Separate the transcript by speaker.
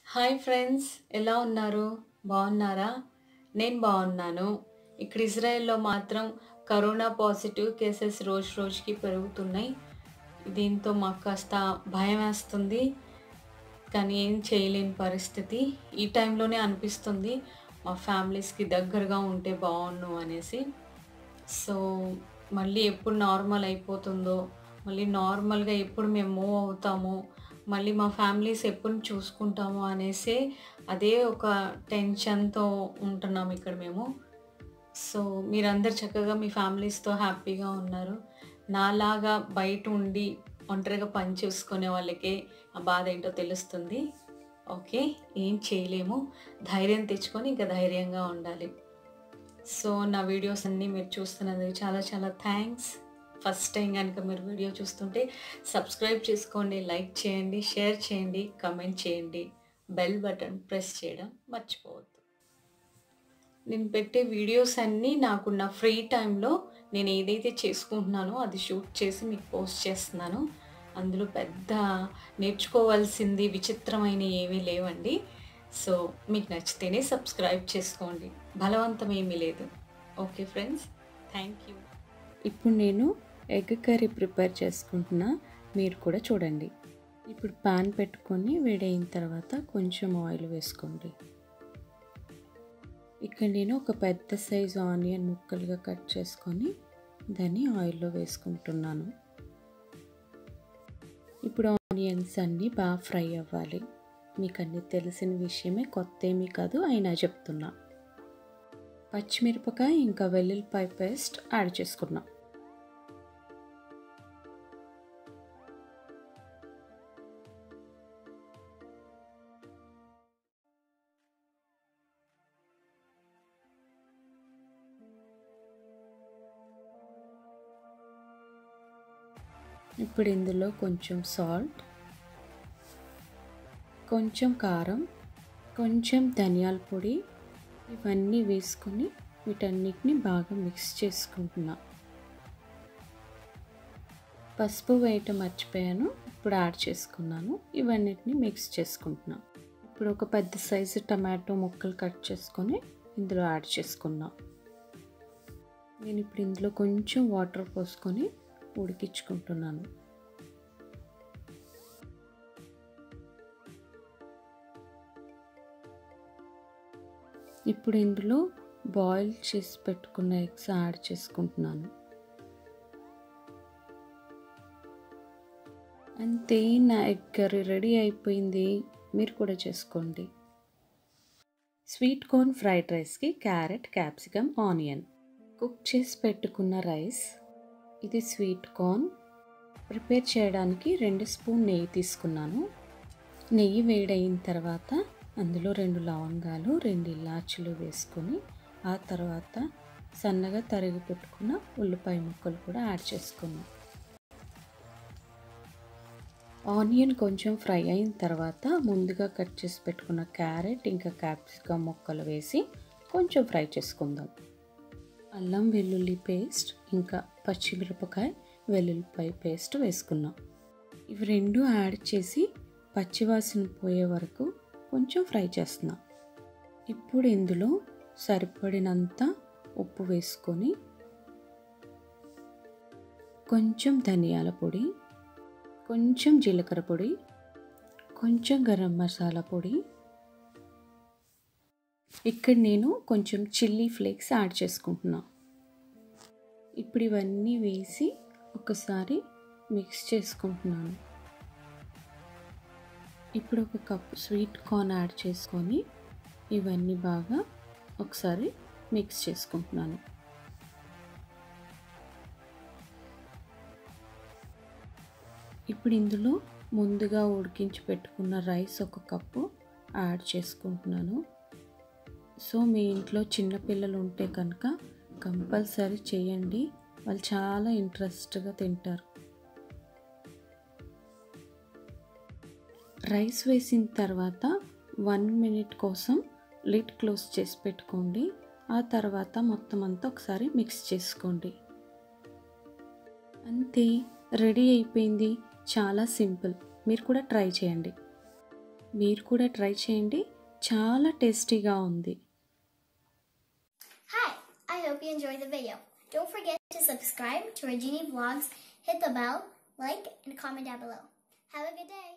Speaker 1: Hi friends ఎలా ఉన్నారు బాగున్నారా నేను బాగున్నాను ఇక్కడ ఇజ్రాయెల్లో మాత్రం కరోనా పాజిటివ్ కేసెస్ రోజు రోజుకి పెరుగుతున్నాయి దీంతో మాకు కాస్త భయం వేస్తుంది కానీ ఏం చేయలేని పరిస్థితి ఈ టైంలోనే అనిపిస్తుంది మా ఫ్యామిలీస్కి దగ్గరగా ఉంటే బాగుండు అనేసి సో మళ్ళీ ఎప్పుడు నార్మల్ అయిపోతుందో మళ్ళీ నార్మల్గా ఎప్పుడు మేము మూవ్ అవుతాము మళ్ళీ మా ఫ్యామిలీస్ ఎప్పుడు చూసుకుంటాము అనేసి అదే ఒక టెన్షన్తో ఉంటున్నాం ఇక్కడ మేము సో మీరందరు చక్కగా మీ ఫ్యామిలీస్తో హ్యాపీగా ఉన్నారు నాలాగా బయట ఉండి ఒంటరిగా పని చూసుకునే వాళ్ళకే ఆ బాధ ఏంటో తెలుస్తుంది ఓకే ఏం చేయలేము ధైర్యం తెచ్చుకొని ఇంకా ధైర్యంగా ఉండాలి సో నా వీడియోస్ అన్నీ మీరు చూస్తున్నందుకు చాలా చాలా థ్యాంక్స్ ఫస్ట్ టైం కనుక మీరు వీడియో చూస్తుంటే సబ్స్క్రైబ్ చేసుకోండి లైక్ చేయండి షేర్ చేయండి కమెంట్ చేయండి బెల్ బటన్ ప్రెస్ చేయడం మర్చిపోవద్దు నేను పెట్టే వీడియోస్ అన్నీ నాకున్న ఫ్రీ టైంలో నేను ఏదైతే చేసుకుంటున్నానో అది షూట్ చేసి మీకు పోస్ట్ చేస్తున్నాను అందులో పెద్ద నేర్చుకోవాల్సింది విచిత్రమైన ఏమీ లేవండి సో మీకు నచ్చితేనే సబ్స్క్రైబ్ చేసుకోండి బలవంతం ఏమీ లేదు ఓకే ఫ్రెండ్స్ థ్యాంక్ యూ
Speaker 2: ఇప్పుడు నేను ఎగ్ కర్రీ ప్రిపేర్ చేసుకుంటున్నా మీరు కూడా చూడండి ఇప్పుడు పాన్ పెట్టుకొని వేడైన తర్వాత కొంచెం ఆయిల్ వేసుకోండి ఇక్కడ నేను ఒక పెద్ద సైజు ఆనియన్ ముక్కలుగా కట్ చేసుకొని దాన్ని ఆయిల్లో వేసుకుంటున్నాను ఇప్పుడు ఆనియన్స్ అన్నీ బాగా ఫ్రై అవ్వాలి మీకు అన్నీ తెలిసిన విషయమే కొత్త ఏమీ కాదు అయినా చెప్తున్నా పచ్చిమిరపకాయ ఇంకా వెల్లుల్లిపాయ పేస్ట్ యాడ్ చేసుకున్నాం ఇప్పుడు ఇందులో కొంచెం సాల్ట్ కొంచెం కారం కొంచెం ధనియాల పొడి ఇవన్నీ వేసుకొని వీటన్నిటిని బాగా మిక్స్ చేసుకుంటున్నా పసుపు వేయటం మర్చిపోయాను ఇప్పుడు యాడ్ చేసుకున్నాను ఇవన్నిటిని మిక్స్ చేసుకుంటున్నా ఇప్పుడు ఒక పెద్ద సైజు టమాటో ముక్కలు కట్ చేసుకొని ఇందులో యాడ్ చేసుకున్నా నేను ఇప్పుడు ఇందులో కొంచెం వాటర్ పోసుకొని ఉడికించుకుంటున్నాను ఇప్పుడు ఇందులో బాయిల్ చేసి పెట్టుకున్న ఎగ్స్ యాడ్ చేసుకుంటున్నాను అంతే నా ఎగ్ కర్రీ రెడీ అయిపోయింది మీరు కూడా చేసుకోండి స్వీట్ కార్న్ ఫ్రైడ్ రైస్కి క్యారెట్ క్యాప్సికమ్ ఆనియన్ కుక్ చేసి పెట్టుకున్న రైస్ ఇది స్వీట్ కార్న్ ప్రిపేర్ చేయడానికి రెండు స్పూన్ నెయ్యి తీసుకున్నాను నెయ్యి వేడయిన తర్వాత అందులో రెండు లవంగాలు రెండు ఇలాచులు వేసుకొని ఆ తర్వాత సన్నగా తరిగి పెట్టుకున్న ఉల్లిపాయ ముక్కలు కూడా యాడ్ చేసుకున్నాం ఆనియన్ కొంచెం ఫ్రై అయిన తర్వాత ముందుగా కట్ చేసి పెట్టుకున్న క్యారెట్ ఇంకా క్యాప్సికమ్ ముక్కలు వేసి కొంచెం ఫ్రై చేసుకుందాం అల్లం వెల్లుల్లి పేస్ట్ ఇంకా పచ్చిమిరపకాయ వెల్లుల్లిపాయ పేస్ట్ వేసుకున్నాం ఇవి రెండు యాడ్ చేసి పచ్చివాసన పోయే వరకు కొంచెం ఫ్రై చేస్తున్నాం ఇప్పుడు ఇందులో సరిపడినంత ఉప్పు వేసుకొని కొంచెం ధనియాల పొడి కొంచెం జీలకర్ర పొడి కొంచెం గరం మసాలా పొడి ఇక్కడ నేను కొంచెం చిల్లీ ఫ్లేక్స్ యాడ్ చేసుకుంటున్నా ఇప్పుడు ఇవన్నీ వేసి ఒకసారి మిక్స్ చేసుకుంటున్నాను ఇప్పుడు ఒక కప్ స్వీట్ కార్న్ యాడ్ చేసుకొని ఇవన్నీ బాగా ఒకసారి మిక్స్ చేసుకుంటున్నాను ఇప్పుడు ఇందులో ముందుగా ఉడికించి పెట్టుకున్న రైస్ ఒక కప్పు యాడ్ చేసుకుంటున్నాను సో మీ ఇంట్లో చిన్నపిల్లలు ఉంటే కనుక కంపల్సరీ చేయండి వాళ్ళు చాలా ఇంట్రెస్ట్గా తింటారు రైస్ వేసిన తర్వాత వన్ మినిట్ కోసం లిడ్ క్లోజ్ చేసి పెట్టుకోండి ఆ తర్వాత మొత్తం అంతా ఒకసారి మిక్స్ చేసుకోండి అంతే రెడీ అయిపోయింది చాలా సింపుల్ మీరు కూడా ట్రై చేయండి మీరు కూడా ట్రై చేయండి చాలా టేస్టీగా ఉంది
Speaker 3: Hi, I hope you enjoyed the video. Don't forget to subscribe to our Genie Vlogs, hit the bell, like, and comment down below. Have a good day.